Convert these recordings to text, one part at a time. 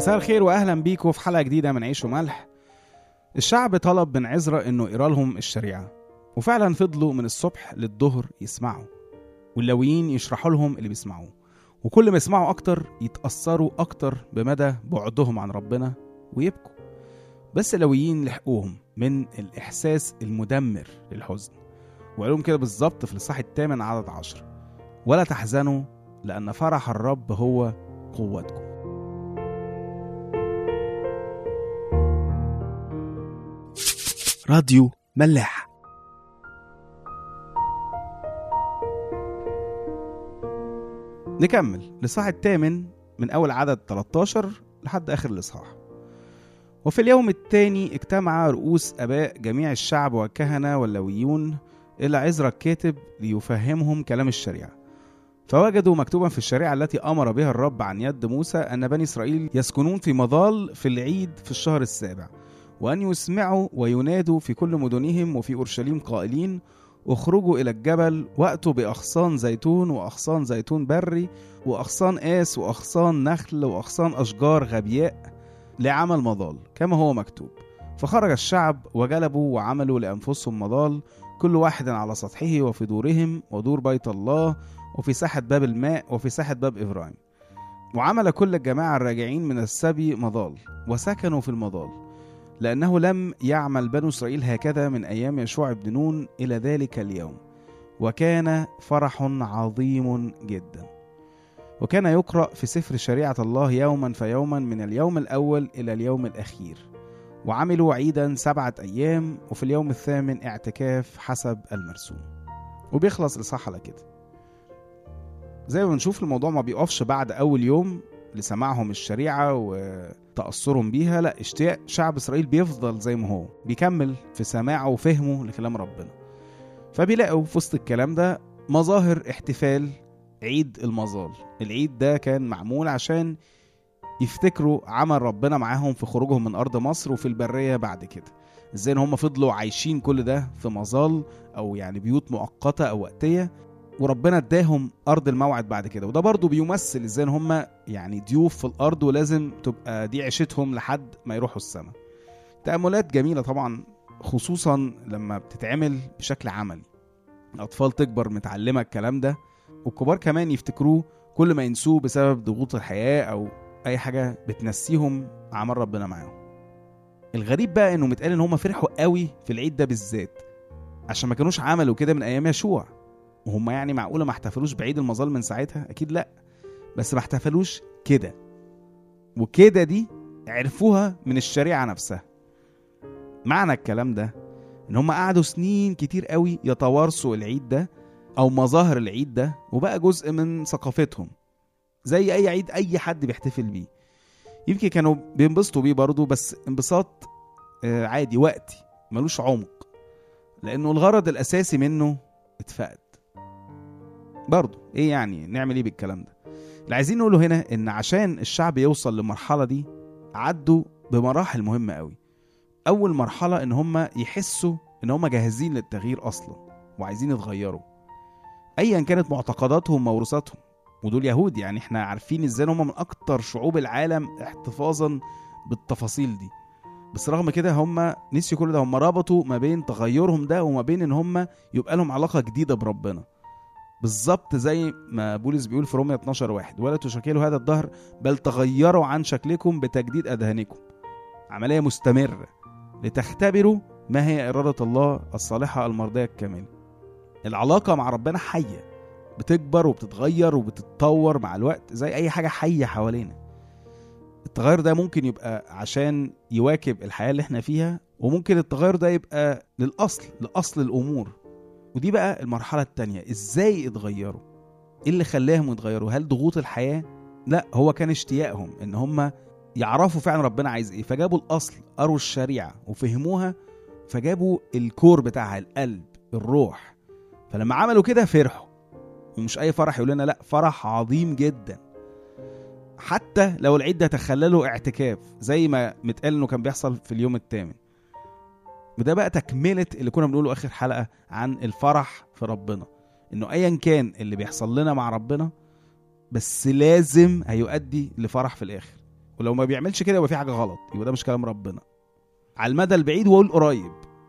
مساء الخير واهلا بيكم في حلقه جديده من عيش وملح الشعب طلب من عزرا انه يقرا لهم الشريعه وفعلا فضلوا من الصبح للظهر يسمعوا واللويين يشرحوا لهم اللي بيسمعوه وكل ما يسمعوا اكتر يتاثروا اكتر بمدى بعدهم عن ربنا ويبكوا بس اللويين لحقوهم من الاحساس المدمر للحزن وقالوا لهم كده بالظبط في الاصحاح الثامن عدد عشر ولا تحزنوا لان فرح الرب هو قوتكم راديو ملاح نكمل الإصحاح الثامن من أول عدد 13 لحد آخر الإصحاح وفي اليوم الثاني اجتمع رؤوس آباء جميع الشعب والكهنة واللويون إلى عزرا الكاتب ليفهمهم كلام الشريعة فوجدوا مكتوبا في الشريعة التي أمر بها الرب عن يد موسى أن بني إسرائيل يسكنون في مظال في العيد في الشهر السابع وأن يسمعوا وينادوا في كل مدنهم وفي أورشليم قائلين اخرجوا إلى الجبل وأتوا بأغصان زيتون وأغصان زيتون بري وأغصان آس وأغصان نخل وأغصان أشجار غبياء لعمل مظال كما هو مكتوب فخرج الشعب وجلبوا وعملوا لأنفسهم مظال كل واحد على سطحه وفي دورهم ودور بيت الله وفي ساحة باب الماء وفي ساحة باب إبراهيم وعمل كل الجماعة الراجعين من السبي مظال وسكنوا في المظال لأنه لم يعمل بنو إسرائيل هكذا من أيام يشوع بن نون إلى ذلك اليوم وكان فرح عظيم جدا وكان يقرأ في سفر شريعة الله يوما فيوما من اليوم الأول إلى اليوم الأخير وعملوا عيدا سبعة أيام وفي اليوم الثامن اعتكاف حسب المرسوم وبيخلص الإصحاح على كده زي ما بنشوف الموضوع ما بيقفش بعد أول يوم لسماعهم الشريعة وتأثرهم بيها لا اشتياق شعب إسرائيل بيفضل زي ما هو بيكمل في سماعه وفهمه لكلام ربنا فبيلاقوا في وسط الكلام ده مظاهر احتفال عيد المظال العيد ده كان معمول عشان يفتكروا عمل ربنا معاهم في خروجهم من أرض مصر وفي البرية بعد كده ازاي ان هم فضلوا عايشين كل ده في مظال او يعني بيوت مؤقتة او وقتية وربنا اداهم ارض الموعد بعد كده وده برضو بيمثل ازاي ان هم يعني ضيوف في الارض ولازم تبقى دي عيشتهم لحد ما يروحوا السماء تأملات جميلة طبعا خصوصا لما بتتعمل بشكل عملي الأطفال تكبر متعلمة الكلام ده والكبار كمان يفتكروه كل ما ينسوه بسبب ضغوط الحياة أو أي حاجة بتنسيهم أعمال ربنا معاهم الغريب بقى إنه متقال إن هم فرحوا قوي في العيد ده بالذات عشان ما كانوش عملوا كده من أيام يشوع وهم يعني معقولة ما احتفلوش بعيد المظال من ساعتها أكيد لأ بس ما احتفلوش كده وكده دي عرفوها من الشريعة نفسها معنى الكلام ده ان هم قعدوا سنين كتير قوي يتوارثوا العيد ده او مظاهر العيد ده وبقى جزء من ثقافتهم زي اي عيد اي حد بيحتفل بيه يمكن كانوا بينبسطوا بيه برضه بس انبساط آه، عادي وقتي ملوش عمق لانه الغرض الاساسي منه اتفقد برضه ايه يعني نعمل ايه بالكلام ده اللي عايزين نقوله هنا ان عشان الشعب يوصل للمرحله دي عدوا بمراحل مهمه قوي اول مرحله ان هم يحسوا ان هم جاهزين للتغيير اصلا وعايزين يتغيروا ايا كانت معتقداتهم وموروثاتهم ودول يهود يعني احنا عارفين ازاي إن هم من اكتر شعوب العالم احتفاظا بالتفاصيل دي بس رغم كده هم نسيوا كل ده هم ربطوا ما بين تغيرهم ده وما بين ان هم يبقى لهم علاقه جديده بربنا بالظبط زي ما بولس بيقول في رومية 12 واحد ولا تشكلوا هذا الدهر بل تغيروا عن شكلكم بتجديد اذهانكم عمليه مستمره لتختبروا ما هي إرادة الله الصالحة المرضية الكاملة العلاقة مع ربنا حية بتكبر وبتتغير وبتتطور مع الوقت زي أي حاجة حية حوالينا التغير ده ممكن يبقى عشان يواكب الحياة اللي احنا فيها وممكن التغير ده يبقى للأصل لأصل الأمور ودي بقى المرحلة التانية ازاي اتغيروا ايه اللي خلاهم يتغيروا هل ضغوط الحياة لا هو كان اشتياقهم ان هم يعرفوا فعلا ربنا عايز ايه فجابوا الاصل قروا الشريعه وفهموها فجابوا الكور بتاعها القلب الروح فلما عملوا كده فرحوا ومش اي فرح يقول لنا لا فرح عظيم جدا حتى لو العيد ده تخلله اعتكاف زي ما متقال انه كان بيحصل في اليوم الثامن وده بقى تكملة اللي كنا بنقوله آخر حلقة عن الفرح في ربنا إنه أيا كان اللي بيحصل لنا مع ربنا بس لازم هيؤدي لفرح في الآخر ولو ما بيعملش كده يبقى في حاجه غلط يبقى ده مش كلام ربنا على المدى البعيد والقريب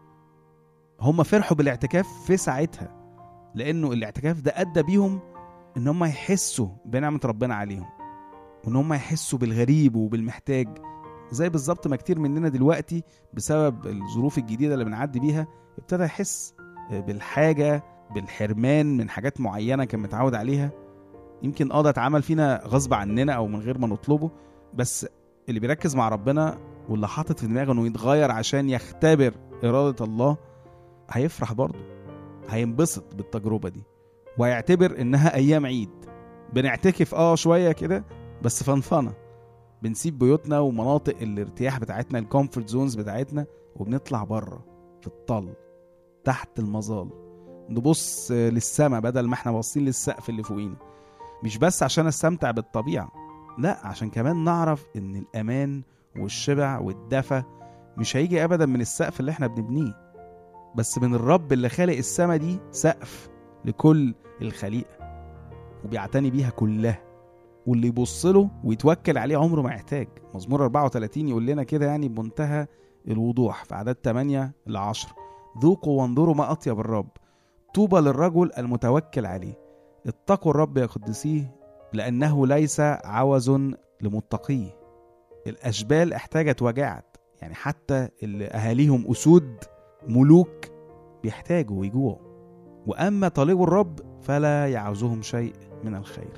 هم فرحوا بالاعتكاف في ساعتها لانه الاعتكاف ده ادى بيهم ان هم يحسوا بنعمه ربنا عليهم وان هم يحسوا بالغريب وبالمحتاج زي بالظبط ما كتير مننا دلوقتي بسبب الظروف الجديده اللي بنعدي بيها ابتدى يحس بالحاجه بالحرمان من حاجات معينه كان متعود عليها يمكن اه ده اتعمل فينا غصب عننا او من غير ما نطلبه بس اللي بيركز مع ربنا واللي حاطط في دماغه انه يتغير عشان يختبر اراده الله هيفرح برضه هينبسط بالتجربه دي وهيعتبر انها ايام عيد بنعتكف اه شويه كده بس فنفنه بنسيب بيوتنا ومناطق الارتياح بتاعتنا الكومفورت زونز بتاعتنا وبنطلع بره في الطل تحت المظال نبص للسما بدل ما احنا باصين للسقف اللي فوقينا مش بس عشان استمتع بالطبيعه لا عشان كمان نعرف ان الامان والشبع والدفى مش هيجي ابدا من السقف اللي احنا بنبنيه بس من الرب اللي خالق السما دي سقف لكل الخليقه وبيعتني بيها كلها واللي يبص له ويتوكل عليه عمره ما يحتاج مزمور 34 يقول لنا كده يعني بمنتهى الوضوح في عدد 8 ل 10 ذوقوا وانظروا ما اطيب الرب طوبى للرجل المتوكل عليه اتقوا الرب يا قدسيه لانه ليس عوز لمتقيه الاشبال احتاجت وجعت يعني حتى اللي اهاليهم اسود ملوك بيحتاجوا ويجوعوا واما طالبوا الرب فلا يعوزهم شيء من الخير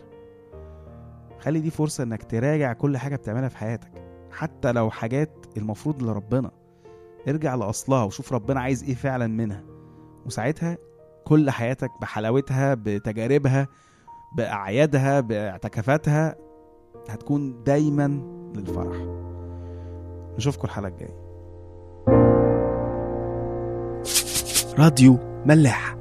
خلي دي فرصه انك تراجع كل حاجه بتعملها في حياتك حتى لو حاجات المفروض لربنا ارجع لاصلها وشوف ربنا عايز ايه فعلا منها وساعتها كل حياتك بحلاوتها بتجاربها باعيادها باعتكافاتها هتكون دايما للفرح نشوفكم الحلقه الجايه راديو ملاح